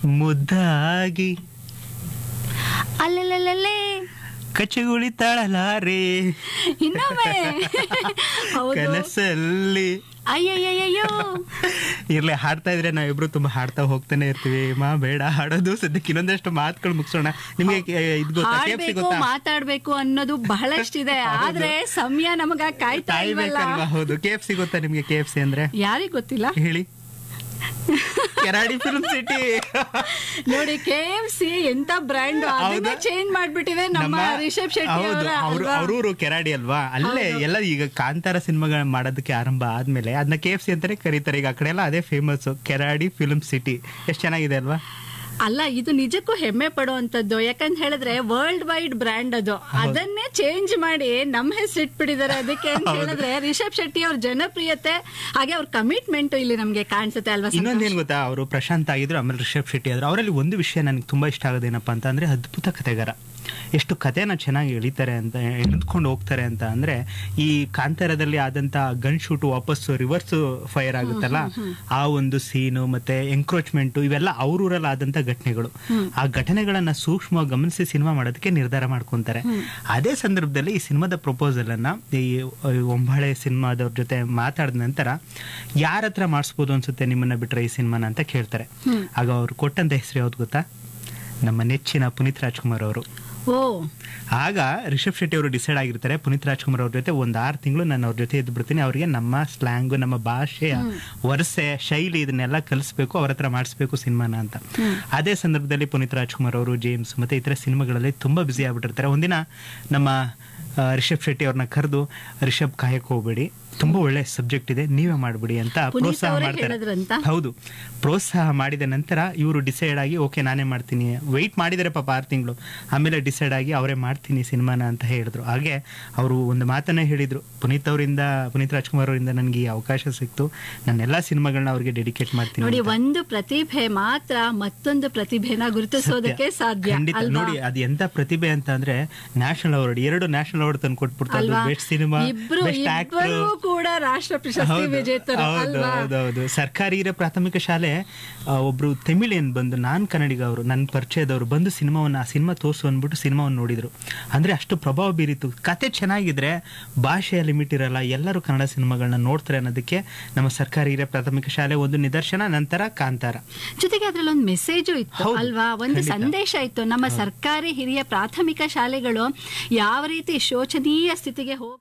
ಮುದ್ದಾಗಿ ಅಲ್ಲಲ್ಲೇ ಕಚ್ಚಗುಳಿ ತಾಳಲಾರೆ ಇನ್ನೊಮ್ಮೆ ಹೌದು ಕನಸಲ್ಲಿ ಅಯ್ಯಯ್ಯಯ್ಯೋ ಇರ್ಲಿ ಹಾಡ್ತಾ ಇದ್ರೆ ನಾವಿಬ್ರು ತುಂಬಾ ಹಾಡ್ತಾ ಹೋಗ್ತಾನೆ ಇರ್ತೀವಿ ಮಾ ಬೇಡ ಹಾಡೋದು ಸದ್ಯಕ್ಕೆ ಇನ್ನೊಂದಷ್ಟು ಮಾತುಗಳು ಮುಗಿಸೋಣ ನಿಮ್ಗೆ ಕೆ- ಇದು ಗೊತ್ತಾ KFC ಹಾಡ್ಬೇಕು ಗೊತ್ತಾ ಮಾತಾಡ್ಬೇಕು ಅನ್ನೋದು ಬಹಳಷ್ಟಿದೆ ಆದ್ರೆ ಸಮಯ ನಮಗ ಕಾಯ್ತಾ ಇಲ್ವಲ್ಲ ಕಾಯ್ಬೇಕಲ್ವಾ ಹೌದು ಕೆ ಎಫ್ ಸಿ ಗೊತ್ತಾ ನಿಮ್ಗೆ ಕೆ ಎಫ್ ಸಿ ಅಂದ್ರೆ ಯಾರಿಗ್ ಗೊತ್ತಿಲ್ಲ ಹೇಳಿ ಕೆರಾಡಿ ಫಿಲ್ಮ್ ಸಿಟಿ ನೋಡಿ ಕೆ ಎಫ್ ಸಿ ಎಂತ ಬ್ರ್ಯಾಂಡ್ ಅದನ್ನೇ ಹೌದಾ? ಚೇಂಜ್ ಮಾಡ್ಬಿಟ್ಟಿದೆ ನಮ್ಮ ರಿಷಬ್ ಶೆಟ್ಟಿ ಹೌದು ಅವರ ಅವ್ರು ಅಲ್ವಾ? ಅವ್ರೂರು ಕೆರಾಡಿ ಅಲ್ವಾ ಅಲ್ಲೇ ಎಲ್ಲ ಈಗ ಕಾಂತಾರ ಸಿನಿಮಾಗಳ ಮಾಡೋದಕ್ಕೆ ಆರಂಭ ಆದ್ಮೇಲೆ ಅದನ್ನ ಕೆ ಎಫ್ ಸಿ ಅಂತಾನೆ ಕರೀತಾರೆ ಈಗ ಆ ಕಡೆ ಎಲ್ಲ ಅದೇ ಫೇಮಸ್ ಕೆರಾಡಿ ಫಿಲ್ಮ್ ಸಿಟಿ ಎಷ್ಟು ಚೆನ್ನಾಗಿದೆ ಅಲ್ವಾ ಅಲ್ಲ ಇದು ನಿಜಕ್ಕೂ ಹೆಮ್ಮೆ ಪಡುವಂತದ್ದು ಯಾಕಂತ ಹೇಳಿದ್ರೆ ವರ್ಲ್ಡ್ ವೈಡ್ ಬ್ರ್ಯಾಂಡ್ ಅದು ಅದನ್ನೇ ಚೇಂಜ್ ಮಾಡಿ ನಮ್ಮ ಹೆಸರು ಇಟ್ಬಿಟ್ಟಿದ್ದಾರೆ ಅದಕ್ಕೆ ಅಂತ ಹೇಳಿದ್ರೆ ರಿಷಬ್ ಶೆಟ್ಟಿ ಅವ್ರ ಜನಪ್ರಿಯತೆ ಹಾಗೆ ಅವ್ರ ಕಮಿಟ್ಮೆಂಟ್ ಇಲ್ಲಿ ನಮ್ಗೆ ಕಾಣಿಸುತ್ತೆ ಅಲ್ವಾ ಸಂತೋಷ್? ಇನ್ನೊಂದೇನು ಗೊತ್ತಾ ಅವರು ಪ್ರಶಾಂತ್ ಆಗಿದ್ರು ಆಮೇಲೆ ರಿಷಬ್ ಶೆಟ್ಟಿ ಆದ್ರು ಅವರಲ್ಲಿ ಒಂದು ವಿಷಯ ನನಗೆ ತುಂಬಾ ಇಷ್ಟ ಆಗೋದೇನಪ್ಪ ಅಂತ ಅಂದ್ರೆ ಅದ್ಭುತ ಕತೆಗಾರ ಎಷ್ಟು ಕಥೆನ ಚೆನ್ನಾಗಿ ಎಳಿತಾರೆ ಅಂತ ಎಳೆದುಕೊಂಡು ಹೋಗ್ತಾರೆ ಅಂತ ಅಂದ್ರೆ ಈ ಕಾಂತಾರದಲ್ಲಿ ಆದಂತ ಗನ್ ಶೂಟ್ ವಾಪಸ್ ರಿವರ್ಸ್ ಫೈರ್ ಆಗುತ್ತಲ್ಲ ಆ ಒಂದು ಸೀನು ಮತ್ತೆ ಎಂಕ್ರೋಚ್ಮೆಂಟ್ ಇವೆಲ್ಲ ಅವ್ರೂರಲ್ಲಿ ಆದಂತ ಘಟನೆಗಳು ಆ ಘಟನೆಗಳನ್ನ ಸೂಕ್ಷ್ಮವಾಗಿ ಗಮನಿಸಿ ಸಿನಿಮಾ ಮಾಡೋದಕ್ಕೆ ನಿರ್ಧಾರ ಮಾಡ್ಕೊಂತಾರೆ ಅದೇ ಸಂದರ್ಭದಲ್ಲಿ ಈ ಸಿನಿಮಾದ ಪ್ರಪೋಸಲ್ ಅನ್ನ ಈ ಈ ಒಂಬಾಳೆ ಸಿನಿಮಾದವ್ರ ಜೊತೆ ಮಾತಾಡಿದ ನಂತರ ಯಾರ ಹತ್ರ ಮಾಡಿಸ್ಬೋದು ಅನ್ಸುತ್ತೆ ನಿಮ್ಮನ್ನ ಬಿಟ್ರೆ ಈ ಸಿನಿಮಾನ ಅಂತ ಕೇಳ್ತಾರೆ ಆಗ ಅವ್ರು ಕೊಟ್ಟಂತ ಹೆಸರು ಯಾವ್ದು ಗೊತ್ತಾ ನಮ್ಮ ನೆಚ್ಚಿನ ಪುನೀತ್ ರಾಜ್ಕುಮಾರ್ ಅವರು ಓ ಆಗ ರಿಷಬ್ ಶೆಟ್ಟಿ ಅವರು ಡಿಸೈಡ್ ಆಗಿರ್ತಾರೆ ಪುನೀತ್ ರಾಜ್ಕುಮಾರ್ ಅವ್ರ ಜೊತೆ ಒಂದು ಆರು ತಿಂಗಳು ನಾನು ಅವ್ರ ಜೊತೆ ಇದ್ದು ಬಿಡ್ತೀನಿ ಅವರಿಗೆ ನಮ್ಮ ಸ್ಲ್ಯಾಂಗು ನಮ್ಮ ಭಾಷೆಯ ವರಸೆ ಶೈಲಿ ಇದನ್ನೆಲ್ಲ ಕಲಿಸ್ಬೇಕು ಅವ್ರ ಹತ್ರ ಮಾಡಿಸ್ಬೇಕು ಸಿನಿಮಾನ ಅಂತ ಅದೇ ಸಂದರ್ಭದಲ್ಲಿ ಪುನೀತ್ ರಾಜ್ಕುಮಾರ್ ಅವರು ಜೇಮ್ಸ್ ಮತ್ತೆ ಇತರ ಸಿನಿಮಾಗಳಲ್ಲಿ ತುಂಬಾ ಬ್ಯುಸಿ ಆಗ್ಬಿಟ್ಟಿರ್ತಾರೆ ಒಂದಿನ ನಮ್ಮ ಆ, ರಿಷಬ್ ಶೆಟ್ಟಿ ಅವ್ರನ್ನ ಕರೆದು ರಿಷಬ್ ಕಾಯಕ್ ಹೋಗ್ಬೇಡಿ ತುಂಬಾ ಒಳ್ಳೆ ಸಬ್ಜೆಕ್ಟ್ ಇದೆ ನೀವೇ ಮಾಡ್ಬಿಡಿ ಅಂತ ಪುನೀತ್ ಪ್ರೋತ್ಸಾಹ ಅವರೇ ಮಾಡ್ತಾರೆ ಹೇಳಿದ್ರಂತ? ಹೌದು ಪ್ರೋತ್ಸಾಹ ಮಾಡಿದ ನಂತರ ಇವರು ಡಿಸೈಡ್ ಆಗಿ ಓಕೆ ನಾನೇ ಮಾಡ್ತೀನಿ ವೆಯ್ಟ್ ಮಾಡಿದರೆ ಪಾಪ ಆರು ತಿಂಗಳು ಆಮೇಲೆ ಡಿಸೈಡ್ ಆಗಿ ಅವರೇ ಮಾಡ್ತೀನಿ ಸಿನಿಮಾನ ಅಂತ ಹೇಳಿದ್ರು ಹಾಗೆ ಅವರು ಒಂದು ಮಾತನ್ನೇ ಹೇಳಿದ್ರು ಪುನೀತ್ ಅವರಿಂದ ಪುನೀತ್ ರಾಜ್ಕುಮಾರ್ ಅವರಿಂದ ನನಗೆ ಈ ಅವಕಾಶ ಸಿಕ್ತು ನನ್ನ ಎಲ್ಲಾ ಸಿನಿಮಾಗಳನ್ನ ಅವ್ರಿಗೆ ಡೆಡಿಕೇಟ್ ಮಾಡ್ತೀನಿ ನೋಡಿ ಅಂತ. ಒಂದು ಪ್ರತಿಭೆ ಮಾತ್ರ ಮತ್ತೊಂದು ಪ್ರತಿಭೆನ ಗುರುತಿಸೋದಕ್ಕೆ ಸಾಧ್ಯ ಖಂಡಿತ ಅಲ್ವಾ ನೋಡಿ ಅದು ಎಂತ ಪ್ರತಿಭೆ ಅಂತ ಅಂದ್ರೆ ನ್ಯಾಷನಲ್ ಅವಾರ್ಡ್ ಎರಡು ನ್ಯಾಷನಲ್ ಅವಾರ್ಡ್ ತಂದು ಕೊಟ್ಬಿಡ್ತಾರೆ ಅಲ್ವಾ ಬೆಸ್ಟ್ ಸಿನಿಮಾ ಇಬ್ರು ಬೆಸ್ಟ್ ಆಕ್ಟರ್ ಇಬ್ಬರೂ ಕೂಡ ರಾಷ್ಟ್ರ ಪ್ರಶಸ್ತಿ ವಿಜೇತರು ಹೌದು ಅಲ್ವಾ ಹೌದು ಹೌದು ಸರ್ಕಾರಿ ಹಿರಿಯ ಪ್ರಾಥಮಿಕ ಶಾಲೆ ಆ, ಒಬ್ರು ತಮಿಳಿಯನ್ ಬಂದು ನಾನ್ ಕನ್ನಡಿಗ ಅವರು ನನ್ನ ಪರಿಚಯದವರು ಬಂದು ಸಿನಿಮಾವನ್ನ ಆ ಸಿನಿಮಾ ತೋರ್ಸು ಅಂದ್ಬಿಟ್ಟು ಸಿನಿಮಾವನ್ನು ನೋಡಿದ್ರು ಅಂದ್ರೆ ಅಷ್ಟು ಪ್ರಭಾವ ಬೀರಿತು ಕತೆ ಚೆನ್ನಾಗಿದ್ರೆ ಭಾಷೆಯ ಲಿಮಿಟ್ ಇರಲ್ಲ ಎಲ್ಲರೂ ಕನ್ನಡ ಸಿನಿಮಾಗಳನ್ನ ನೋಡ್ತಾರೆ ಅನ್ನೋದಕ್ಕೆ ನಮ್ಮ ಸರ್ಕಾರಿ ಹಿರಿಯ ಪ್ರಾಥಮಿಕ ಶಾಲೆ ಒಂದು ನಿದರ್ಶನ ನಂತರ ಕಾಂತಾರ ಜೊತೆಗೆ ಅದ್ರಲ್ಲಿ ಒಂದು ಮೆಸೇಜು ಇತ್ತು ಹೌದು, ಅಲ್ವಾ ಒಂದು ಖಂಡಿತ. ಸಂದೇಶ ಇತ್ತು ನಮ್ಮ ಸರ್ಕಾರಿ ಹಿರಿಯ ಪ್ರಾಥಮಿಕ ಶಾಲೆಗಳು ಯಾವ ರೀತಿ ಶೋಚನೀಯ ಸ್ಥಿತಿಗೆ ಹೋಗ್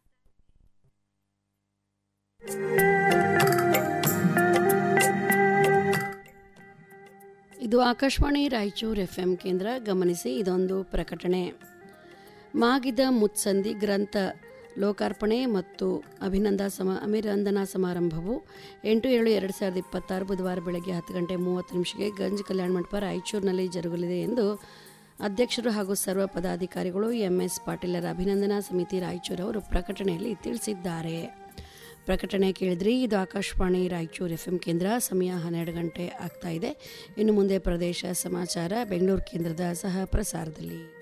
ಇದು ಆಕಾಶವಾಣಿ ರಾಯಚೂರು ಎಫ್ ಎಂ ಕೇಂದ್ರ ಗಮನಿಸಿ ಇದೊಂದು ಪ್ರಕಟಣೆ ಮಾಗಿದ ಮುತ್ಸಂದಿ ಗ್ರಂಥ ಲೋಕಾರ್ಪಣೆ ಮತ್ತು ಅಭಿನಂದ ಸಮ ಅಭಿನಂದನಾ ಸಮಾರಂಭವು ಎಂಟು ಏಳು ಎರಡು ಸಾವಿರದ ಇಪ್ಪತ್ತಾರು ಬುಧವಾರ ಬೆಳಗ್ಗೆ ಹತ್ತು ಗಂಟೆ ಮೂವತ್ತು ನಿಮಿಷಕ್ಕೆ ಗಂಜ್ ಕಲ್ಯಾಣ ಮಂಟಪ ರಾಯಚೂರಿನಲ್ಲಿ ಜರುಗಲಿದೆ ಎಂದು ಅಧ್ಯಕ್ಷರು ಹಾಗೂ ಸರ್ವ ಪದಾಧಿಕಾರಿಗಳು ಎಂಎಸ್ ಪಾಟೀಲರ ಅಭಿನಂದನಾ ಸಮಿತಿ ರಾಯಚೂರು ಅವರು ಪ್ರಕಟಣೆಯಲ್ಲಿ ತಿಳಿಸಿದ್ದಾರೆ ಪ್ರಕಟಣೆ ಕೇಳಿದ್ರಿ ಇದು ಆಕಾಶವಾಣಿ ರಾಯಚೂರು ಎಫ್ ಎಂ ಕೇಂದ್ರ ಸಮಯ ಹನ್ನೆರಡು ಗಂಟೆ ಆಗ್ತಾ ಇದೆ ಇನ್ನು ಮುಂದೆ ಪ್ರದೇಶ ಸಮಾಚಾರ ಬೆಂಗಳೂರು ಕೇಂದ್ರದ ಸಹ ಪ್ರಸಾರದಲ್ಲಿ